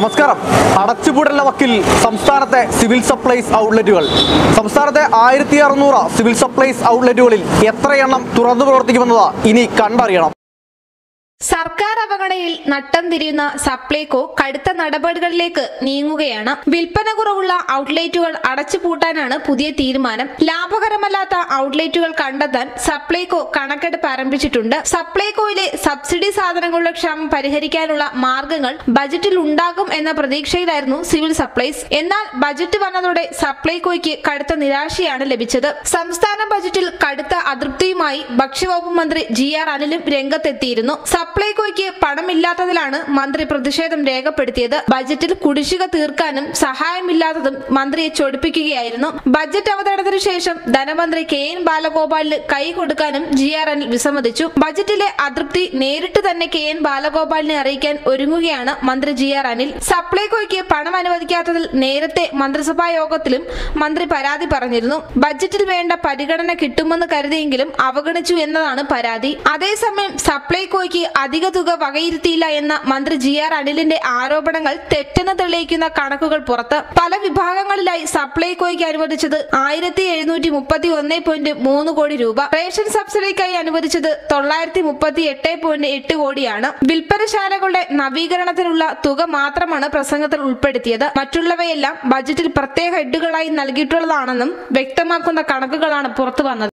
നമസ്കാരം അടച്ചുപൂടലിന്റെ വക്കിൽ സംസ്ഥാനത്തെ സിവിൽ സപ്ലൈസ് ഔട്ട്ലെറ്റുകൾ സംസ്ഥാനത്തെ ആയിരത്തി അറുന്നൂറ് സിവിൽ സപ്ലൈസ് ഔട്ട്ലെറ്റുകളിൽ എത്രയെണ്ണം തുറന്നു പ്രവർത്തിക്കുമെന്നത് ഇനി കണ്ടറിയണം സർക്കാർ അവഗണനയിൽ നട്ടം തിരിയുന്ന സപ്ലൈകോ കടുത്ത നടപടികളിലേക്ക് നീങ്ങുകയാണ് വിൽപ്പന കുറവുള്ള ഔട്ട്ലെറ്റുകൾ അടച്ചുപൂട്ടാനാണ് പുതിയ തീരുമാനം ലാഭകരമല്ലാത്ത ഔട്ട്ലെറ്റുകൾ കണ്ടെത്താൻ സപ്ലൈകോ കണക്കെടുപ്പ് ആരംഭിച്ചിട്ടുണ്ട് സപ്ലൈകോയിലെ സബ്സിഡി സാധനങ്ങളുടെ ക്ഷാമം പരിഹരിക്കാനുള്ള മാർഗങ്ങൾ ബജറ്റിൽ ഉണ്ടാകും എന്ന പ്രതീക്ഷയിലായിരുന്നു സിവിൽ സപ്ലൈസ് എന്നാൽ ബജറ്റ് വന്നതോടെ സപ്ലൈകോയ്ക്ക് കടുത്ത നിരാശയാണ് ലഭിച്ചത് സംസ്ഥാന ബജറ്റിൽ കടുത്ത അതൃപ്തിയുമായി ഭക്ഷ്യവകുപ്പ് മന്ത്രി ജി ആർ അനിലും രംഗത്തെത്തിയിരുന്നു സപ്ലൈകോയ്ക്ക് പണമില്ലാത്തതിലാണ് മന്ത്രി പ്രതിഷേധം രേഖപ്പെടുത്തിയത് ബജറ്റിൽ കുടിശ്ശിക തീർക്കാനും സഹായമില്ലാത്തതും മന്ത്രിയെ ചൊടിപ്പിക്കുകയായിരുന്നു ബജറ്റ് അവതരണത്തിന് ശേഷം ധനമന്ത്രി കെ എൻ ബാലഗോപാലിന് കൈ കൊടുക്കാനും ജി ആർ അനിൽ വിസമ്മതിച്ചു ബജറ്റിലെ അതൃപ്തി നേരിട്ട് തന്നെ കെ എൻ ബാലഗോപാലിനെ അറിയിക്കാൻ ഒരുങ്ങുകയാണ് മന്ത്രി ജി ആർ അനിൽ സപ്ലൈകോയ്ക്ക് പണം അനുവദിക്കാത്തതിൽ നേരത്തെ മന്ത്രിസഭാ യോഗത്തിലും മന്ത്രി പരാതി പറഞ്ഞിരുന്നു ബജറ്റിൽ വേണ്ട പരിഗണന കിട്ടുമെന്ന് കരുതിയെങ്കിലും അവഗണിച്ചു എന്നതാണ് പരാതി അതേസമയം സപ്ലൈകോയ്ക്ക് അധിക തുക വകയിരുത്തിയില്ല എന്ന മന്ത്രി ജി ആർ അനിലിന്റെ ആരോപണങ്ങൾ തെറ്റെന്ന് തെളിയിക്കുന്ന കണക്കുകൾ പുറത്ത് പല വിഭാഗങ്ങളിലായി സപ്ലൈകോയ്ക്ക് അനുവദിച്ചത് ആയിരത്തി എഴുന്നൂറ്റി മുപ്പത്തി ഒന്ന് പോയിന്റ് മൂന്ന് കോടി രൂപ റേഷൻ സബ്സിഡിക്കായി അനുവദിച്ചത് തൊള്ളായിരത്തി മുപ്പത്തി എട്ട് പോയിന്റ് എട്ട് കോടിയാണ് വിൽപ്പനശാലകളുടെ നവീകരണത്തിനുള്ള തുക മാത്രമാണ് പ്രസംഗത്തിൽ ഉൾപ്പെടുത്തിയത് മറ്റുള്ളവയെല്ലാം ബജറ്റിൽ പ്രത്യേക ഹെഡുകളായി നൽകിയിട്ടുള്ളതാണെന്നും വ്യക്തമാക്കുന്ന കണക്കുകളാണ് പുറത്തു വന്നത്